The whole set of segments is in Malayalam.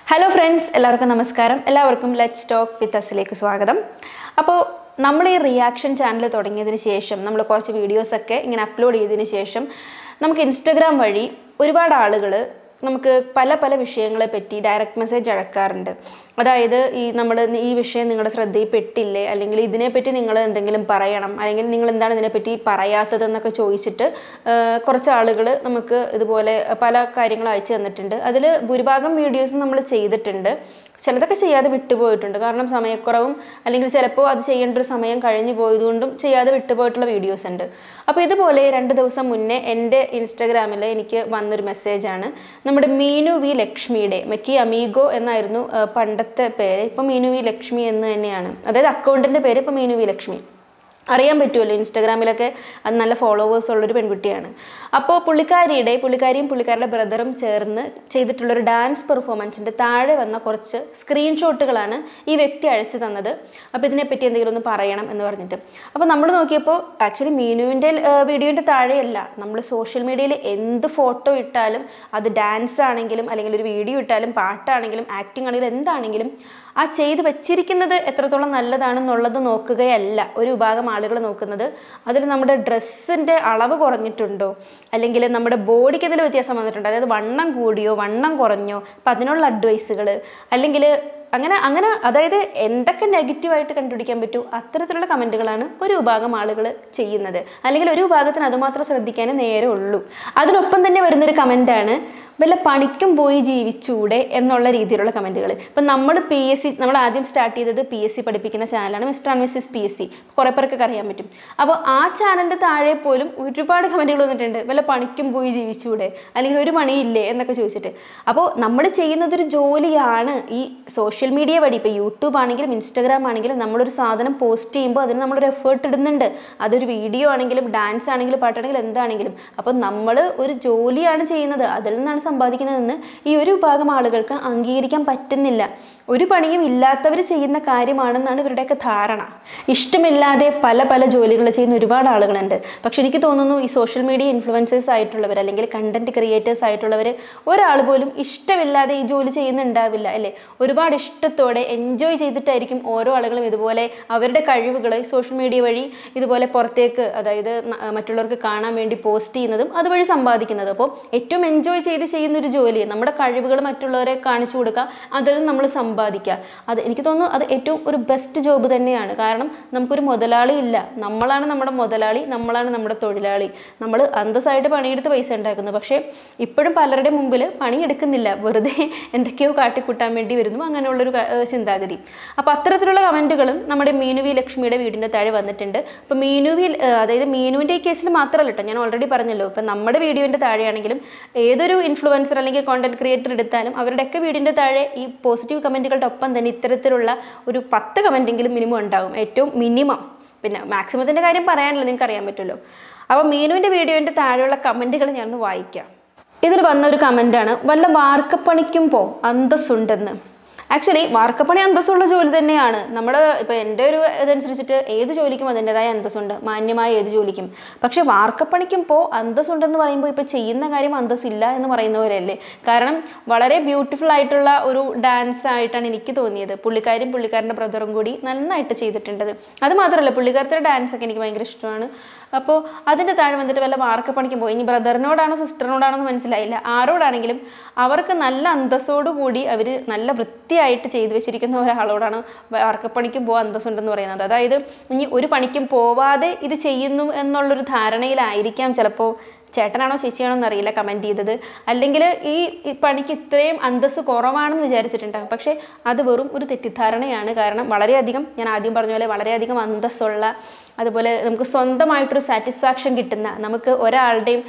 ഹലോ ഫ്രണ്ട്സ് എല്ലാവർക്കും നമസ്കാരം എല്ലാവർക്കും ലെറ്റ്സ് ടോക്ക് വിത്ത് അസിലേക്ക് സ്വാഗതം അപ്പോൾ നമ്മൾ ഈ റിയാക്ഷൻ ചാനൽ തുടങ്ങിയതിന് ശേഷം നമ്മൾ കുറച്ച് വീഡിയോസൊക്കെ ഇങ്ങനെ അപ്ലോഡ് ചെയ്തതിന് ശേഷം നമുക്ക് ഇൻസ്റ്റഗ്രാം വഴി ഒരുപാട് ആളുകൾ നമുക്ക് പല പല വിഷയങ്ങളെ പറ്റി ഡയറക്റ്റ് മെസ്സേജ് അയക്കാറുണ്ട് അതായത് ഈ നമ്മൾ ഈ വിഷയം നിങ്ങളുടെ ശ്രദ്ധയിൽപ്പെട്ടില്ലേ അല്ലെങ്കിൽ ഇതിനെപ്പറ്റി നിങ്ങൾ എന്തെങ്കിലും പറയണം അല്ലെങ്കിൽ നിങ്ങൾ എന്താണ് ഇതിനെപ്പറ്റി പറയാത്തതെന്നൊക്കെ ചോദിച്ചിട്ട് ആ, കുറച്ച് ആളുകൾ നമുക്ക് ഇതുപോലെ പല കാര്യങ്ങൾ അയച്ചു തന്നിട്ടുണ്ട് അതിൽ ഭൂരിഭാഗം വീഡിയോസ് നമ്മൾ ചെയ്തിട്ടുണ്ട് ചിലതൊക്കെ ചെയ്യാതെ വിട്ടുപോയിട്ടുണ്ട് കാരണം സമയക്കുറവും അല്ലെങ്കിൽ ചിലപ്പോൾ അത് ചെയ്യേണ്ട ഒരു സമയം കഴിഞ്ഞു പോയതുകൊണ്ടും ചെയ്യാതെ വിട്ടുപോയിട്ടുള്ള വീഡിയോസ് ഉണ്ട് അപ്പോൾ ഇതുപോലെ രണ്ട് ദിവസം മുന്നേ എൻ്റെ ഇൻസ്റ്റാഗ്രാമിൽ എനിക്ക് വന്നൊരു മെസ്സേജാണ് നമ്മുടെ മീനു വി ലക്ഷ്മിയുടെ മെക്കി അമീഗോ എന്നായിരുന്നു ആ, പണ്ടത്തെ പേര് ഇപ്പോൾ മീനു വി ലക്ഷ്മി എന്ന് തന്നെയാണ് അതായത് അക്കൗണ്ടിൻ്റെ പേര് ഇപ്പോൾ മീനു വി ലക്ഷ്മി അറിയാൻ പറ്റുമല്ലോ ഇൻസ്റ്റാഗ്രാമിലൊക്കെ അത് നല്ല ഫോളോവേഴ്സ് ഉള്ളൊരു പെൺകുട്ടിയാണ് അപ്പോൾ പുള്ളിക്കാരിയുടെ പുള്ളിക്കാരിയും പുള്ളിക്കാരുടെ ബ്രദറും ചേർന്ന് ചെയ്തിട്ടുള്ളൊരു ഡാൻസ് പെർഫോമൻസിൻ്റെ താഴെ വന്ന കുറച്ച് സ്ക്രീൻഷോട്ടുകളാണ് ഈ വ്യക്തി അയച്ചു തന്നത് അപ്പോൾ ഇതിനെപ്പറ്റി എന്തെങ്കിലും ഒന്ന് പറയണം എന്ന് പറഞ്ഞിട്ട് അപ്പോൾ നമ്മൾ നോക്കിയപ്പോൾ ആക്ച്വലി മീനുവിൻ്റെ വീഡിയോൻ്റെ താഴെയല്ല നമ്മൾ സോഷ്യൽ മീഡിയയിൽ എന്ത് ഫോട്ടോ ഇട്ടാലും അത് ഡാൻസ് ആണെങ്കിലും അല്ലെങ്കിൽ ഒരു വീഡിയോ ഇട്ടാലും പാട്ടാണെങ്കിലും ആക്ടിങ് ആണെങ്കിലും എന്താണെങ്കിലും ആ ചെയ്ത് വെച്ചിരിക്കുന്നത് എത്രത്തോളം നല്ലതാണെന്നുള്ളത് നോക്കുകയല്ല ഒരു വിഭാഗം ആളുകൾ നോക്കുന്നത് അതിൽ നമ്മുടെ ഡ്രസ്സിൻ്റെ അളവ് കുറഞ്ഞിട്ടുണ്ടോ അല്ലെങ്കിൽ നമ്മുടെ ബോഡിക്ക് എന്തെങ്കിലും വ്യത്യാസം വന്നിട്ടുണ്ടോ അതായത് വണ്ണം കൂടിയോ വണ്ണം കുറഞ്ഞോ അപ്പം അതിനുള്ള അഡ്വൈസുകൾ അല്ലെങ്കിൽ അങ്ങനെ അങ്ങനെ അതായത് എന്തൊക്കെ നെഗറ്റീവായിട്ട് കണ്ടുപിടിക്കാൻ പറ്റൂ അത്തരത്തിലുള്ള കമൻറ്റുകളാണ് ഒരു വിഭാഗം ആളുകൾ ചെയ്യുന്നത് അല്ലെങ്കിൽ ഒരു വിഭാഗത്തിന് അതുമാത്രം ശ്രദ്ധിക്കാനേ നേരെ ഉള്ളൂ അതിനൊപ്പം തന്നെ വരുന്നൊരു കമൻറ്റാണ് വല്ല പണിക്കും പോയി ജീവിച്ചൂടെ എന്നുള്ള രീതിയിലുള്ള കമൻറ്റുകൾ ഇപ്പം നമ്മൾ പി എസ് സി നമ്മൾ ആദ്യം സ്റ്റാർട്ട് ചെയ്തത് പി എസ് സി പഠിപ്പിക്കുന്ന ചാനലാണ് mister and missus P S C കുറേ പേർക്കൊക്കെ അറിയാൻ പറ്റും അപ്പോൾ ആ ചാനലിൻ്റെ താഴെ പോലും ഒരുപാട് കമൻറ്റുകൾ വന്നിട്ടുണ്ട് വല്ല പണിക്കും പോയി ജീവിച്ചൂടെ അല്ലെങ്കിൽ ഒരു പണിയില്ലേ എന്നൊക്കെ ചോദിച്ചിട്ട് അപ്പോൾ നമ്മൾ ചെയ്യുന്നതൊരു ജോലിയാണ് ഈ സോഷ്യൽ മീഡിയ വഴി ഇപ്പോൾ യൂട്യൂബ് ആണെങ്കിലും ഇൻസ്റ്റാഗ്രാം ആണെങ്കിലും നമ്മളൊരു സാധനം പോസ്റ്റ് ചെയ്യുമ്പോൾ അതിന് നമ്മളൊരു എഫേർട്ട് ഇടുന്നുണ്ട് അതൊരു വീഡിയോ ആണെങ്കിലും ഡാൻസ് ആണെങ്കിലും പാട്ടാണെങ്കിലും എന്താണെങ്കിലും അപ്പോൾ നമ്മൾ ഒരു ജോലിയാണ് ചെയ്യുന്നത് അതിൽ നിന്നാണ് സമ്പാദിക്കുന്നതെന്ന് ഈ ഒരു വിഭാഗം ആളുകൾക്ക് അംഗീകരിക്കാൻ പറ്റുന്നില്ല ഒരു പണിയും ഇല്ലാത്തവർ ചെയ്യുന്ന കാര്യമാണെന്നാണ് ഇവരുടെയൊക്കെ ധാരണ ഇഷ്ടമില്ലാതെ പല പല ജോലികൾ ചെയ്യുന്ന ഒരുപാട് ആളുകളുണ്ട് പക്ഷെ എനിക്ക് തോന്നുന്നു ഈ സോഷ്യൽ മീഡിയ ഇൻഫ്ലുവൻസേഴ്സ് ആയിട്ടുള്ളവർ അല്ലെങ്കിൽ കണ്ടന്റ് ക്രിയേറ്റേഴ്സ് ആയിട്ടുള്ളവർ ഒരാൾ പോലും ഇഷ്ടമില്ലാതെ ഈ ജോലി ചെയ്യുന്നുണ്ടാവില്ല അല്ലേ ഒരുപാട് ഇഷ്ടത്തോടെ എൻജോയ് ചെയ്തിട്ടായിരിക്കും ഓരോ ആളുകളും ഇതുപോലെ അവരുടെ കഴിവുകൾ സോഷ്യൽ മീഡിയ വഴി ഇതുപോലെ പുറത്തേക്ക് അതായത് ന- മറ്റുള്ളവർക്ക് കാണാൻ വേണ്ടി പോസ്റ്റ് ചെയ്യുന്നതും അതുവഴി സമ്പാദിക്കുന്നതും അപ്പോൾ ഏറ്റവും എൻജോയ് ചെയ്ത് ചെയ്യുന്ന ഒരു ജോലി നമ്മുടെ കഴിവുകൾ മറ്റുള്ളവരെ കാണിച്ചു കൊടുക്കുക അതിൽ നമ്മൾ സമ്പാദിക്കുക അത് എനിക്ക് തോന്നുന്നു അത് ഏറ്റവും ഒരു ബെസ്റ്റ് ജോബ് തന്നെയാണ് കാരണം നമുക്കൊരു മുതലാളി ഇല്ല നമ്മളാണ് നമ്മുടെ മുതലാളി നമ്മളാണ് നമ്മുടെ തൊഴിലാളി നമ്മൾ അന്തസ്സായിട്ട് പണിയെടുത്ത് പൈസ ഉണ്ടാക്കുന്നത് പക്ഷേ ഇപ്പോഴും പലരുടെ മുമ്പിൽ പണിയെടുക്കുന്നില്ല വെറുതെ എന്തൊക്കെയോ കാട്ടിക്കൂട്ടാൻ വേണ്ടി വരുന്നു അങ്ങനെയുള്ളൊരു ക- ഏഹ് ചിന്താഗതി അപ്പോൾ അത്തരത്തിലുള്ള കമൻറ്റുകളും നമ്മുടെ മീനുവി ലക്ഷ്മിയുടെ വീടിൻ്റെ താഴെ വന്നിട്ടുണ്ട് അപ്പോൾ മീനുവി ഏഹ് അതായത് മീനുവിൻ്റെ ഈ കേസിൽ മാത്രമല്ല കേട്ടോ ഞാൻ ഓൾറെഡി പറഞ്ഞല്ലോ ഇപ്പം നമ്മുടെ വീഡിയോൻ്റെ താഴെയാണെങ്കിലും ഏതൊരു ഇൻഫ്ലുവൻസർ അല്ലെങ്കിൽ കോണ്ടന്റ് ക്രിയേറ്റർ എടുത്താലും അവരുടെയൊക്കെ വീടിൻ്റെ താഴെ ഈ പോസിറ്റീവ് കമൻറ്റുകളുടെ ഒപ്പം തന്നെ ഇത്തരത്തിലുള്ള ഒരു പത്ത് കമൻറ്റെങ്കിലും മിനിമം ഉണ്ടാകും ഏറ്റവും മിനിമം പിന്നെ മാക്സിമത്തിൻ്റെ കാര്യം പറയാനല്ലോ നിങ്ങൾക്ക് അറിയാൻ പറ്റുമല്ലോ അപ്പോൾ മീനുവിൻ്റെ വീഡിയോൻ്റെ താഴെയുള്ള കമൻറ്റുകൾ ഞാനൊന്ന് വായിക്കാം ഇതിൽ വന്ന ഒരു കമൻറ്റാണ് വല്ല വാർക്കപ്പണിക്കും പോ അന്തസ്സുണ്ടെന്ന് ആക്ച്വലി വാർക്കപ്പണി അന്തസ്സുള്ള ജോലി തന്നെയാണ് നമ്മുടെ ഇപ്പോൾ എൻ്റെ ഒരു ഇതനുസരിച്ചിട്ട് ഏത് ജോലിക്കും അതിൻ്റെതായ അന്തസ്സുണ്ട് മാന്യമായ ഏത് ജോലിക്കും പക്ഷേ വാർക്കപ്പണിക്കും പോ അന്തസ്സുണ്ടെന്ന് പറയുമ്പോൾ ഇപ്പോൾ ചെയ്യുന്ന കാര്യം അന്തസ്സില്ല എന്ന് പറയുന്നവരല്ലേ കാരണം വളരെ ബ്യൂട്ടിഫുൾ ആയിട്ടുള്ള ഒരു ഡാൻസ് ആയിട്ടാണ് എനിക്ക് തോന്നിയത് പുള്ളിക്കാരും പുള്ളിക്കാരൻ്റെ ബ്രദറും കൂടി നന്നായിട്ട് ചെയ്തിട്ടുണ്ടത് അത് മാത്രമല്ല പുള്ളിക്കാരത്തെ ഡാൻസ് ഒക്കെ എനിക്ക് ഭയങ്കര ഇഷ്ടമാണ് അപ്പോൾ അതിൻ്റെ താഴെ വന്നിട്ട് വല്ല വാർക്കപ്പണിക്കും പോയി ഇനി ബ്രദറിനോടാണോ സിസ്റ്ററിനോടാണോ എന്ന് മനസ്സിലായില്ല ആരോടാണെങ്കിലും അവർക്ക് നല്ല അന്തസ്സോടു കൂടി അവർ നല്ല വൃത്തിയായിട്ട് ചെയ്തു വെച്ചിരിക്കുന്ന ഒരാളോടാണ് വാർക്കപ്പണിക്കും പോകാൻ അന്തസ്സുണ്ടെന്ന് പറയുന്നത് അതായത് ഇനി ഒരു പണിക്കും പോവാതെ ഇത് ചെയ്യുന്നു എന്നുള്ളൊരു ധാരണയിലായിരിക്കാം ചിലപ്പോൾ ചേട്ടനാണോ ചേച്ചിയാണോ എന്നറിയില്ല കമൻറ്റ് ചെയ്തത് അല്ലെങ്കിൽ ഈ ഈ പണിക്ക് ഇത്രയും അന്തസ്സ് കുറവാണെന്ന് വിചാരിച്ചിട്ടുണ്ടാകും പക്ഷേ അത് വെറും ഒരു തെറ്റിദ്ധാരണയാണ് കാരണം വളരെയധികം ഞാൻ ആദ്യം പറഞ്ഞ പോലെ വളരെയധികം അന്തസ്സുള്ള അതുപോലെ നമുക്ക് സ്വന്തമായിട്ടൊരു സാറ്റിസ്ഫാക്ഷൻ കിട്ടുന്ന നമുക്ക് ഒരാളുടെയും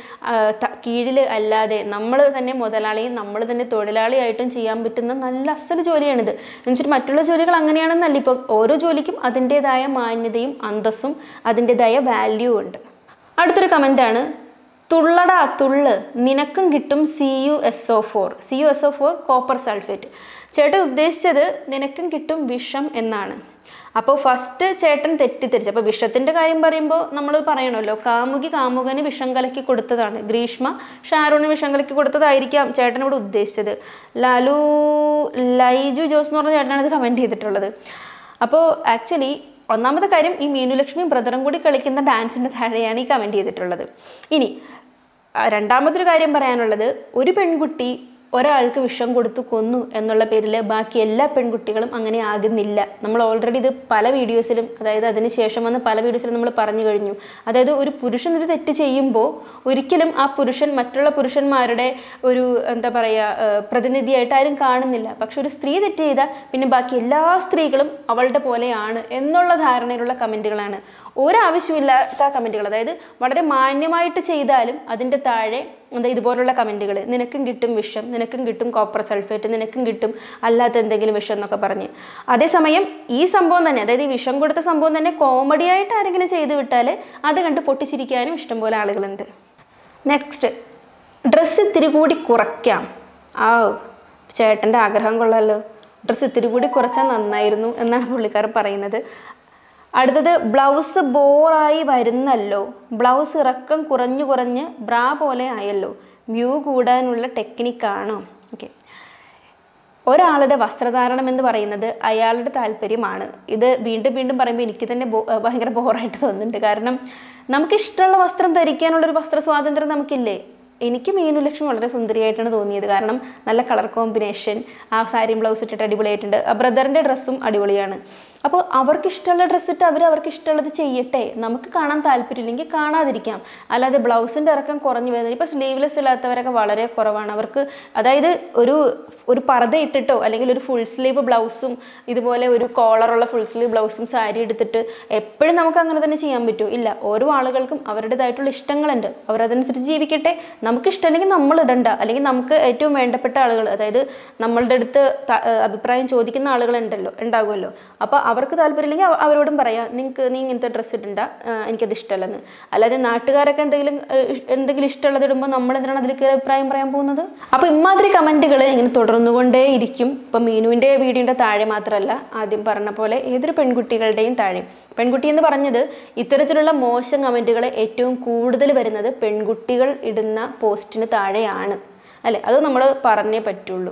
കീഴിൽ അല്ലാതെ നമ്മൾ തന്നെ മുതലാളിയും നമ്മൾ തന്നെ തൊഴിലാളിയായിട്ടും ചെയ്യാൻ പറ്റുന്ന നല്ല അസൽ ജോലിയാണിത് എന്നുവെച്ചിട്ട് മറ്റുള്ള ജോലികൾ അങ്ങനെയാണെന്നല്ല ഇപ്പോൾ ഓരോ ജോലിക്കും അതിൻ്റേതായ മാന്യതയും അന്തസ്സും അതിൻ്റേതായ വാല്യൂ ഉണ്ട് അടുത്തൊരു കമൻ്റാണ് തുള്ളടാ തുള്ള് നിനക്കും കിട്ടും C U S O four C U S O four copper sulphate ചേട്ടൻ ഉദ്ദേശിച്ചത് നിനക്കും കിട്ടും വിഷം എന്നാണ് അപ്പോൾ ഫസ്റ്റ് ചേട്ടൻ തെറ്റിദ്ധരിച്ചു അപ്പോൾ വിഷത്തിൻ്റെ കാര്യം പറയുമ്പോൾ നമ്മൾ പറയണമല്ലോ കാമുകി കാമുകന് വിഷം കലക്കി കൊടുത്തതാണ് ഗ്രീഷ്മ ഷാരൂണിന് വിഷം കലക്കി കൊടുത്തതായിരിക്കാം ചേട്ടൻ ഇവിടെ ഉദ്ദേശിച്ചത് ലാലു ലൈജു ജോസ് എന്ന് പറഞ്ഞ ചേട്ടനാണ് ഇത് കമൻറ്റ് ചെയ്തിട്ടുള്ളത് അപ്പോൾ ആക്ച്വലി ഒന്നാമത്തെ കാര്യം ഈ മീനുലക്ഷ്മി ബ്രദറും കൂടി കളിക്കുന്ന ഡാൻസിൻ്റെ താഴെയാണ് ഈ കമൻറ്റ് ചെയ്തിട്ടുള്ളത് ഇനി ആ, രണ്ടാമതൊരു കാര്യം പറയാനുള്ളത് ഒരു പെൺകുട്ടി ഒരാൾക്ക് വിഷം കൊടുത്തു കൊന്നു എന്നുള്ള പേരിൽ ബാക്കി എല്ലാ പെൺകുട്ടികളും അങ്ങനെ ആകുന്നില്ല നമ്മൾ ഓൾറെഡി ഇത് പല വീഡിയോസിലും അതായത് അതിന് ശേഷം വന്ന പല വീഡിയോസിലും നമ്മൾ പറഞ്ഞു കഴിഞ്ഞു അതായത് ഒരു പുരുഷൻ ഒരു തെറ്റ് ചെയ്യുമ്പോൾ ഒരിക്കലും ആ പുരുഷൻ മറ്റുള്ള പുരുഷന്മാരുടെ ഒരു എന്താ പറയുക പ്രതിനിധിയായിട്ട് ആരും കാണുന്നില്ല പക്ഷെ ഒരു സ്ത്രീ തെറ്റ് ചെയ്താൽ പിന്നെ ബാക്കി എല്ലാ സ്ത്രീകളും അവളുടെ പോലെയാണ് എന്നുള്ള ധാരണയിലുള്ള കമൻറ്റുകളാണ് ഒരാവശ്യമില്ലാത്ത കമൻറ്റുകൾ അതായത് വളരെ മാന്യമായിട്ട് ചെയ്താലും അതിൻ്റെ താഴെ എന്താ ഇതുപോലുള്ള കമൻറ്റുകൾ നിനക്കും കിട്ടും വിഷം നിനക്കും കിട്ടും കോപ്പർ സൾഫേറ്റ് നിനക്കും കിട്ടും അല്ലാത്ത എന്തെങ്കിലും വിഷം എന്നൊക്കെ പറഞ്ഞ് അതേസമയം ഈ സംഭവം തന്നെ അതായത് ഈ വിഷം കൊടുത്ത സംഭവം തന്നെ കോമഡി ആയിട്ട് ആരെങ്കിലും ചെയ്തു വിട്ടാൽ അത് കണ്ട് പൊട്ടിച്ചിരിക്കാനും ഇഷ്ടംപോലെ ആളുകളുണ്ട് നെക്സ്റ്റ് ഡ്രസ്സ് ഇത്തിരി കൂടി കുറയ്ക്കാം ആ ചേട്ടൻ്റെ ആഗ്രഹം കൊള്ളാലോ ഡ്രസ്സ് ഇത്തിരി കൂടി കുറച്ചാൽ നന്നായിരുന്നു എന്നാണ് പുള്ളിക്കാരൻ പറയുന്നത് അടുത്തത് ബ്ലൗസ് ബോറായി വരുന്നല്ലോ ബ്ലൗസ് ഇറക്കം കുറഞ്ഞു കുറഞ്ഞ് ബ്രാ പോലെ ആയല്ലോ വ്യൂ കൂടാനുള്ള ടെക്നിക്കാണോ ഓക്കെ ഒരാളുടെ വസ്ത്രധാരണം എന്ന് പറയുന്നത് അയാളുടെ താല്പര്യമാണ് ഇത് വീണ്ടും വീണ്ടും പറയുമ്പോൾ എനിക്ക് തന്നെ ബോ- ഏർ ഭയങ്കര ബോറായിട്ട് തോന്നുന്നുണ്ട് കാരണം നമുക്ക് ഇഷ്ടമുള്ള വസ്ത്രം ധരിക്കാനുള്ളൊരു വസ്ത്ര സ്വാതന്ത്ര്യം നമുക്കില്ലേ എനിക്ക് മീനുലക്ഷ്മി വളരെ സുന്ദരിയായിട്ടാണ് തോന്നിയത് കാരണം നല്ല കളർ കോമ്പിനേഷൻ ആ സാരിയും ബ്ലൗസ് ഇട്ടിട്ട് അടിപൊളിയായിട്ടുണ്ട് ആ ബ്രദറിൻ്റെ ഡ്രസ്സും അടിപൊളിയാണ് അപ്പോൾ അവർക്ക് ഇഷ്ടമുള്ള ഡ്രസ്സ് ഇട്ട് അവർ അവർക്ക് ഇഷ്ടമുള്ളത് ചെയ്യട്ടെ നമുക്ക് കാണാൻ താല്പര്യമില്ലെങ്കിൽ കാണാതിരിക്കാം അല്ലാതെ ബ്ലൗസിൻ്റെ ഇറക്കം കുറഞ്ഞു വരുന്നത് ഇപ്പോൾ സ്ലീവ്ലെസ് ഇല്ലാത്തവരൊക്കെ വളരെ കുറവാണ് അവർക്ക് അതായത് ഒരു ഒരു പർദ്ദ ഇട്ടിട്ടോ അല്ലെങ്കിൽ ഒരു ഫുൾ സ്ലീവ് ബ്ലൗസും ഇതുപോലെ ഒരു കോളറുള്ള ഫുൾ സ്ലീവ് ബ്ലൗസും സാരി എടുത്തിട്ട് എപ്പോഴും നമുക്ക് അങ്ങനെ തന്നെ ചെയ്യാൻ പറ്റുമോ ഇല്ല ഓരോ ആളുകൾക്കും അവരുടേതായിട്ടുള്ള ഇഷ്ടങ്ങളുണ്ട് അവരതനുസരിച്ച് ജീവിക്കട്ടെ നമുക്ക് ഇഷ്ടമല്ലെങ്കിൽ നമ്മൾ ഇടണ്ട അല്ലെങ്കിൽ നമുക്ക് ഏറ്റവും വേണ്ടപ്പെട്ട ആളുകൾ അതായത് നമ്മളുടെ അടുത്ത് ത- ഏർ അഭിപ്രായം ചോദിക്കുന്ന ആളുകളുണ്ടല്ലോ ഉണ്ടാകുമല്ലോ അപ്പോൾ അവർക്ക് താല്പര്യമില്ലെങ്കിൽ അവ- അവരോടും പറയാം നിങ്ങൾക്ക് നീ ഇങ്ങനത്തെ ഡ്രസ്സ് ഇടണ്ട ആ, എനിക്കത് ഇഷ്ടമല്ലെന്ന് അല്ലാതെ നാട്ടുകാരൊക്കെ എന്തെങ്കിലും ഏർ, ഇഷ്- എന്തെങ്കിലും ഇഷ്ടമുള്ളത് ഇടുമ്പോൾ നമ്മൾ എന്തിനാണ് അതിൽ കയറി അഭിപ്രായം പറയാൻ പോകുന്നത് അപ്പോൾ ഇമാതിരി കമൻറ്റുകൾ ഇങ്ങനെ തുടർന്നുകൊണ്ടേ ഇരിക്കും ഇപ്പം മീനുവിൻ്റെ വീഡിയോൻ്റെ താഴെ മാത്രമല്ല ആദ്യം പറഞ്ഞ പോലെ ഏതൊരു പെൺകുട്ടികളുടെയും താഴെ പെൺകുട്ടി എന്ന് പറഞ്ഞത് ഇത്തരത്തിലുള്ള മോശം കമൻറ്റുകൾ ഏറ്റവും കൂടുതൽ വരുന്നത് പെൺകുട്ടികൾ ഇടുന്ന പോസ്റ്റിന് താഴെയാണ് അല്ലേ അത് നമ്മൾ പറഞ്ഞേ പറ്റുള്ളൂ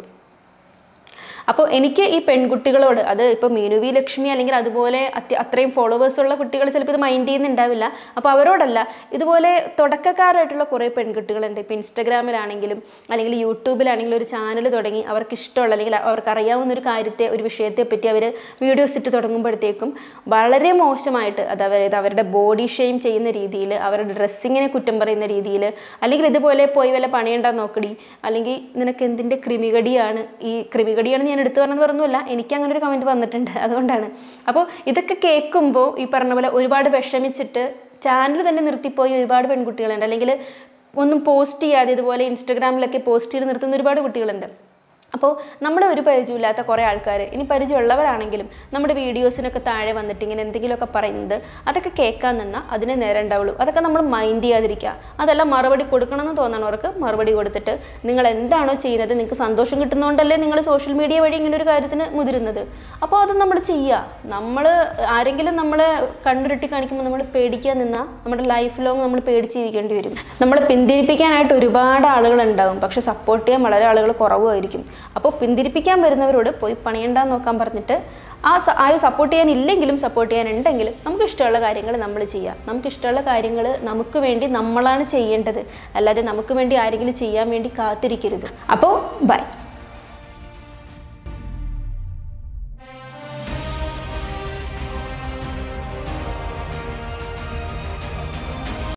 അപ്പോൾ എനിക്ക് ഈ പെൺകുട്ടികളോട് അത് ഇപ്പോൾ മീനുവി ലക്ഷ്മി അല്ലെങ്കിൽ അതുപോലെ അത്യ അത്രയും ഫോളോവേഴ്സ് ഉള്ള കുട്ടികൾ ചിലപ്പോൾ ഇത് മൈൻഡ് ചെയ്യുന്നുണ്ടാവില്ല അപ്പോൾ അവരോടല്ല ഇതുപോലെ തുടക്കക്കാരായിട്ടുള്ള കുറേ പെൺകുട്ടികളുണ്ട് ഇപ്പോൾ ഇൻസ്റ്റഗ്രാമിലാണെങ്കിലും അല്ലെങ്കിൽ യൂട്യൂബിലാണെങ്കിലും ഒരു ചാനൽ തുടങ്ങി അവർക്ക് ഇഷ്ടമുള്ള അല്ലെങ്കിൽ അവർക്ക് അറിയാവുന്ന ഒരു കാര്യത്തെ ഒരു വിഷയത്തെ പറ്റി അവർ വീഡിയോസ് ഇട്ട് തുടങ്ങുമ്പോഴത്തേക്കും വളരെ മോശമായിട്ട് അത് അതായത് അവരുടെ ബോഡി ഷെയിം ചെയ്യുന്ന രീതിയിൽ അവരുടെ ഡ്രസ്സിങ്ങിനെ കുറ്റം പറയുന്ന രീതിയിൽ അല്ലെങ്കിൽ ഇതുപോലെ പോയി വല്ല പണിയുണ്ടാ നോക്കടി അല്ലെങ്കിൽ നിനക്ക് എന്തിൻ്റെ ക്രിമികടിയാണ് ഈ ക്രിമികടിയാണ് ഞാൻ എടുത്തു പറഞ്ഞത് പറഞ്ഞല്ല എനിക്ക് അങ്ങനെ ഒരു കമൻറ്റ് വന്നിട്ടുണ്ട് അതുകൊണ്ടാണ് അപ്പോൾ ഇതൊക്കെ കേൾക്കുമ്പോൾ ഈ പറഞ്ഞ പോലെ ഒരുപാട് വിഷമിച്ചിട്ട് ചാനൽ തന്നെ നിർത്തിപ്പോയി ഒരുപാട് പെൺകുട്ടികളുണ്ട് അല്ലെങ്കിൽ ഒന്നും പോസ്റ്റ് ചെയ്യാതെ ഇതുപോലെ ഇൻസ്റ്റഗ്രാമിലൊക്കെ പോസ്റ്റ് ചെയ്ത് നിർത്തുന്ന ഒരുപാട് കുട്ടികളുണ്ട് അപ്പോൾ നമ്മുടെ ഒരു പരിചയമില്ലാത്ത കുറേ ആൾക്കാർ ഇനി പരിചയമുള്ളവരാണെങ്കിലും നമ്മുടെ വീഡിയോസിനൊക്കെ താഴെ വന്നിട്ട് ഇങ്ങനെ എന്തെങ്കിലുമൊക്കെ പറയുന്നത് അതൊക്കെ കേൾക്കാൻ നിന്നാൽ അതിനെ നേരെ ഉണ്ടാവുള്ളൂ അതൊക്കെ നമ്മൾ മൈൻഡ് ചെയ്യാതിരിക്കുക അതല്ല മറുപടി കൊടുക്കണമെന്ന് തോന്നണവർക്ക് മറുപടി കൊടുത്തിട്ട് നിങ്ങൾ എന്താണോ ചെയ്യുന്നത് നിങ്ങൾക്ക് സന്തോഷം കിട്ടുന്നതുകൊണ്ടല്ലേ നിങ്ങൾ സോഷ്യൽ മീഡിയ വഴി ഇങ്ങനെ ഒരു കാര്യത്തിന് മുതിരുന്നത് അപ്പോൾ അത് നമ്മൾ ചെയ്യുക നമ്മൾ ആരെങ്കിലും നമ്മളെ കണ്ണുരുട്ടി കാണിക്കുമ്പോൾ നമ്മൾ പേടിക്കാൻ നിന്നാൽ നമ്മുടെ ലൈഫ് ലോങ് നമ്മൾ പേടിച്ച് ജീവിക്കേണ്ടി വരും നമ്മൾ പിന്തിരിപ്പിക്കാനായിട്ട് ഒരുപാട് ആളുകൾ ഉണ്ടാവും പക്ഷെ സപ്പോർട്ട് ചെയ്യാൻ വളരെ ആളുകൾ കുറവുമായിരിക്കും അപ്പോൾ പിന്തിരിപ്പിക്കാൻ വരുന്നവരോട് പോയി പണിയണ്ടാന്ന് നോക്കാൻ പറഞ്ഞിട്ട് ആ സ- ആ സപ്പോർട്ട് ചെയ്യാൻ ഇല്ലെങ്കിലും സപ്പോർട്ട് ചെയ്യാനുണ്ടെങ്കിലും നമുക്ക് ഇഷ്ടമുള്ള കാര്യങ്ങൾ നമ്മൾ ചെയ്യാം നമുക്ക് ഇഷ്ടമുള്ള കാര്യങ്ങൾ നമുക്ക് വേണ്ടി നമ്മളാണ് ചെയ്യേണ്ടത് അല്ലാതെ നമുക്ക് വേണ്ടി ആരെങ്കിലും ചെയ്യാൻ വേണ്ടി കാത്തിരിക്കരുത് അപ്പോൾ ബൈ